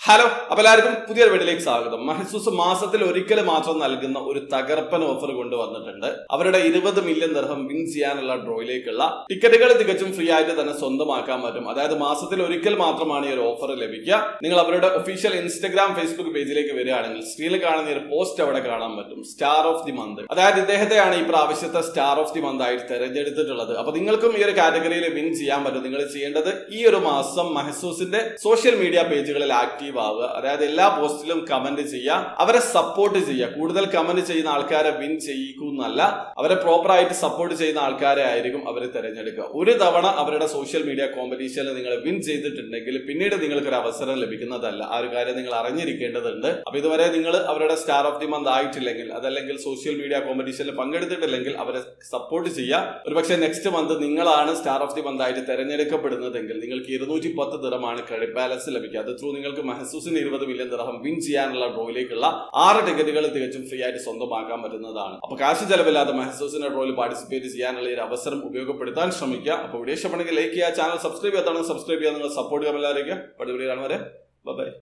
hello അപ്പൊ എല്ലാവർക്കും പുതിയൊരു വീഡിയോയിലേക്ക് സ്വാഗതം മഹസൂസ് മാസത്തിൽ ഒരിക്കൽ മാത്രം നൽകുന്ന ഒരു തകർപ്പൻ ഓഫർ കൊണ്ടുവന്നിട്ടുണ്ട് അവരുടെ ഇരുപത് മില്യൺ ദർഹം വിൻ ചെയ്യാനുള്ള ഡ്രോയിലേക്കുള്ള ടിക്കറ്റുകൾ തികച്ചും ഫ്രീ ആയിട്ട് തന്നെ സ്വന്തമാക്കാൻ പറ്റും അതായത് മാസത്തിൽ ഒരിക്കൽ മാത്രമാണ് ഈ ഒരു ഓഫർ ലഭിക്കുക നിങ്ങൾ അവരുടെ ഒഫീഷ്യൽ ഇൻസ്റ്റഗ്രാം ഫേസ്ബുക്ക് പേജിലേക്ക് വരികയാണെങ്കിൽ സ്ക്രീനിൽ കാണുന്ന ഒരു പോസ്റ്റ് അവിടെ കാണാൻ പറ്റും സ്റ്റാർ ഓഫ് ദി മന്ത് അതായത് ഇദ്ദേഹത്തെയാണ് ഈ പ്രാവശ്യത്തെ സ്റ്റാർ ഓഫ് ദി മന്ത് ആയിട്ട് തെരഞ്ഞെടുത്തിട്ടുള്ളത് അപ്പൊ നിങ്ങൾക്കും ഈ ഒരു കാറ്റഗറിയിൽ വിൻ ചെയ്യാൻ പറ്റും നിങ്ങൾ ചെയ്യേണ്ടത് ഈ ഒരു മാസം മഹസൂസിന്റെ സോഷ്യൽ മീഡിയ പേജുകളിൽ ആക്റ്റീവ് ആവുക അതായത് എല്ലാ പോസ്റ്റിലും കമന്റ് ചെയ്യുക അവരെ സപ്പോർട്ട് ചെയ്യുക കൂടുതൽ കമന്റ് ചെയ്യുന്ന ആൾക്കാരെ വിൻ ചെയ്യിക്കുന്നല്ല അവരെ പ്രോപ്പർ ആയിട്ട് സപ്പോർട്ട് ചെയ്യുന്ന ആൾക്കാരെ ആയിരിക്കും അവർ തിരഞ്ഞെടുക്കുക ഒരു തവണ അവരുടെ സോഷ്യൽ മീഡിയ കോമ്പറ്റീഷനിൽ നിങ്ങൾ വിൻ ചെയ്തിട്ടുണ്ടെങ്കിൽ പിന്നീട് നിങ്ങൾക്ക് ഒരു അവസരം ലഭിക്കുന്നതല്ല ആ ഒരു കാര്യം നിങ്ങൾ അറിഞ്ഞിരിക്കേണ്ടതുണ്ട് അപ്പൊ ഇതുവരെ നിങ്ങൾ അവരുടെ സ്റ്റാർ ഓഫ് ദി മന്ത് ആയിട്ടില്ലെങ്കിൽ അതല്ലെങ്കിൽ സോഷ്യൽ മീഡിയ കോമ്പറ്റീഷനിൽ പങ്കെടുത്തിട്ടില്ലെങ്കിൽ അവരെ സപ്പോർട്ട് ചെയ്യുക ഒരുപക്ഷെ നെക്സ്റ്റ് മന്ത് നിങ്ങളാണ് സ്റ്റാർ ഓഫ് ദി മന്ത് ആയിട്ട് തെരഞ്ഞെടുക്കപ്പെടുന്നതെങ്കിൽ നിങ്ങൾക്ക് ഇരുന്നൂറ്റി പത്ത് ദിറമാണ് ക്രെഡിറ്റ് ബാലൻസ് ലഭിക്കുക അത് ത്രൂ നിങ്ങൾക്ക് മഹസൂസിന് ഇരുപത് മില്യൺ ദിറഹം വിൻ ചെയ്യാനുള്ള ഡ്രോയിലേക്കുള്ള ആറ് ടിക്കറ്റുകൾ തികച്ചും ഫ്രീ ആയിട്ട് സ്വന്തമാക്കാൻ പറ്റുന്നതാണ് അപ്പൊ കാശ് ചെലവില്ലാതെ മഹസൂസിന്റെ ഡ്രോയിൽ പാർട്ടിസിപ്പേറ്റ് ചെയ്യാനുള്ള ഈ ഒരു അവസരം ഉപയോഗപ്പെടുത്താൻ ശ്രമിക്കുക അപ്പോൾ വീഡിയോ ഇഷ്ടപ്പെടുന്നെങ്കിൽ ലൈക്ക് ചെയ്യുക ചാനൽ സബ്സ്ക്രൈബ് ചെയ്യാത്താണ് സബ്സ്ക്രൈബ് ചെയ്യുക നിങ്ങൾ സപ്പോർട്ട് ചെയ്യാൻ എല്ലാവരും അടുത്ത വീഡിയോ കാണുവരെ ബൈ